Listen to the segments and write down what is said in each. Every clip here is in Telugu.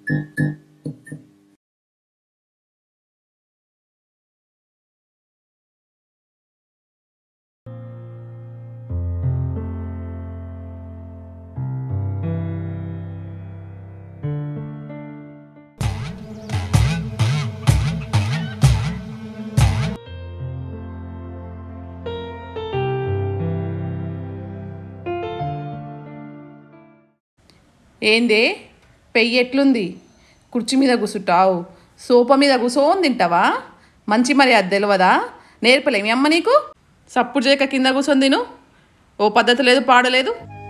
ఏందే పెయ్యి ఎట్లుంది కుర్చీ మీద కూర్చుంటావు సోఫా మీద కూర్చోని తింటావా మంచి మరి అది తెలియదా నేర్పలేమి అమ్మ నీకు సప్పుడు చేయక కింద కూర్చొని తిను ఓ పద్ధతి లేదు పాడలేదు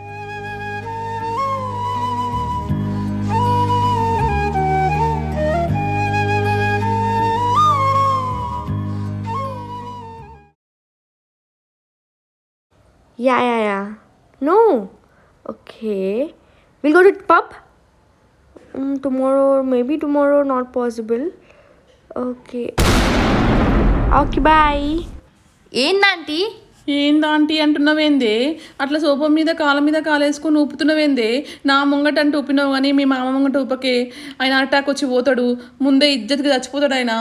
Yeah, yeah, yeah. No. Okay. We'll go to pub. Mm, tomorrow, maybe tomorrow, not possible. Okay. Okay, bye. ఏందంటీ ఏందాంటి అంటున్నావేందే అట్లా సోఫా మీద కాళ్ళ మీద కాలేసుకొని ఊపుతున్నావేందే నా ముంగట అంటే ఊపినావు కానీ మీ మామ ముంగట ఊపకే ఆయన అటాక్ వచ్చి పోతాడు ముందే ఇజ్జత్కి చచ్చిపోతాడు ఆయన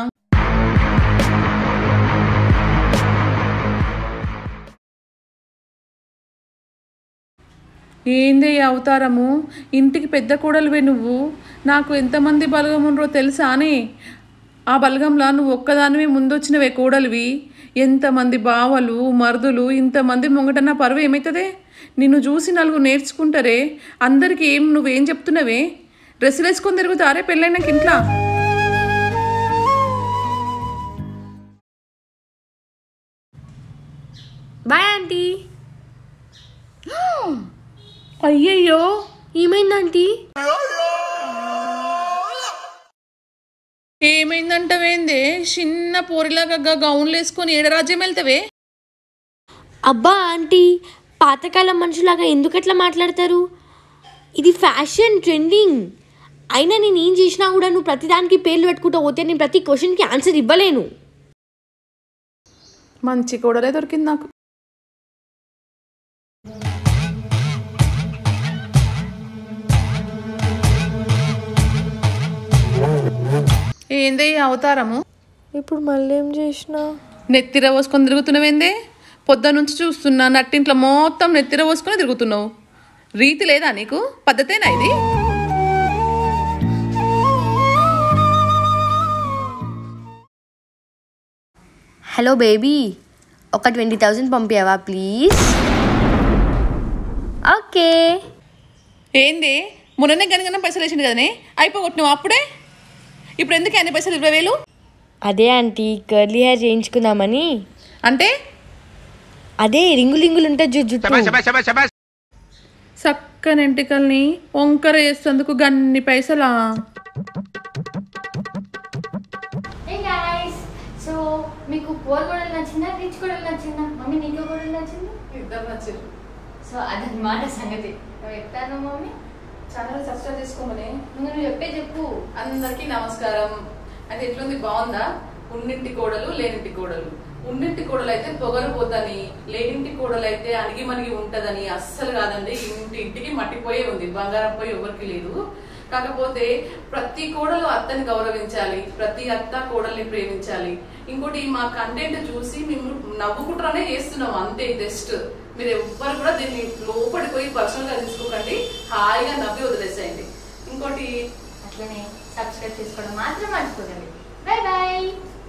ఏందే ఈ అవతారము ఇంటికి పెద్ద కూడలివే నువ్వు నాకు ఎంతమంది బలగం ఉండరో తెలుసానే ఆ బలగంలో నువ్వు ఒక్కదానివి ముందొచ్చినవే కూడలివి ఎంతమంది బావలు మరుదులు ఇంతమంది ముంగటన్న పరువు ఏమవుతుందే నిన్ను చూసి నలుగురు నేర్చుకుంటారే అందరికీ ఏం నువ్వేం చెప్తున్నావే డ్రెస్సులు వేసుకొని తిరుగుతారే పెళ్ళైనాక ఇంట్లో బాయ్ ఆంటీ అయ్యయ్యో ఏమైందంటీ ఏమైందంటవేందే చిన్న పోరిలాగా గౌన్లు వేసుకొని ఏడరాజ్యం వెళ్తావే అబ్బా ఆంటీ పాతకాలం మనుషులాగా ఎందుకు అట్లా మాట్లాడతారు ఇది ఫ్యాషన్ ట్రెండింగ్ అయినా నేను ఏం చేసినా కూడా నువ్వు ప్రతిదానికి పేర్లు పెట్టుకుంటూ పోతే నేను ప్రతి క్వశ్చన్కి ఆన్సర్ ఇవ్వలేను మంచి కూడలే దొరికింది నాకు ఏందే ఈ అవతారము ఇప్పుడు మళ్ళీ ఏం చేసినా నెత్తిర పోసుకొని తిరుగుతున్నావేందే పొద్దు నుంచి చూస్తున్నా నట్టింట్లో మొత్తం నెత్తిర పోసుకొని తిరుగుతున్నావు రీతి లేదా నీకు పద్ధతేనా ఇది హలో బేబీ ఒక ట్వంటీ థౌజండ్ పంపించావా ప్లీజ్ ఓకే ఏంది మొన్ననే గనగన పైసలు వేసిండు కదనే అయిపోగొట్టినావు అప్పుడే ఇప్పుడు ఎందుకు అన్ని పైసలు ఇరవై వేలు అదే ఆంటీ కర్లీ హెయిర్ చేయించుకుందామని అంటే అదే రింగు లింగులు ఉంటుంది జు- జుట్టు చక్కని ఎంటికల్ని వంకర చేసేందుకు గన్ని పైసలా హే గాయ్స్ సో మీకు పోర్ గొడవలు నచ్చిందా రిచ్ గొడవలు నచ్చిందా మమ్మీ నీకు గొడవలు నచ్చింది ఇద్దరు నచ్చారు సో అదన్నమాట సంగతి నువ్వు ఎత్తాను మమ్మీ ఛానల్ సబ్స్క్రైబ్ చేసుకోమని ముందు నువ్వు చెప్పే చెప్పు అందరికీ నమస్కారం అయితే ఎట్లుంది బాగుందా ఉన్నింటి కోడలు లేనింటి కోడలు ఉన్నింటి కోడలు అయితే పొగరపోతని లేనింటి కోడలు అయితే అణిగి మణిగి ఉంటదని అస్సలు కాదండి ఇంటి ఇంటికి మట్టిపోయే ఉంది బంగారం పోయి ఎవరికి లేదు కాకపోతే ప్రతి కోడలు అత్తని గౌరవించాలి ప్రతి అత్త కోడల్ని ప్రేమించాలి ఇంకోటి మా కంటెంట్ చూసి మేము నవ్వుకుంటానే చేస్తున్నాం అంతే జస్ట్ మీరు ఎవ్వరు కూడా దీన్ని లోపలికి పోయి పర్సనల్ గా తీసుకోకండి హాయిగా నవ్వి వదిలేసేయండి ఇంకోటి అట్లనే సబ్స్క్రైబ్ చేసుకోవడం మాత్రం మర్చిపోకండి బాయ్ బాయ్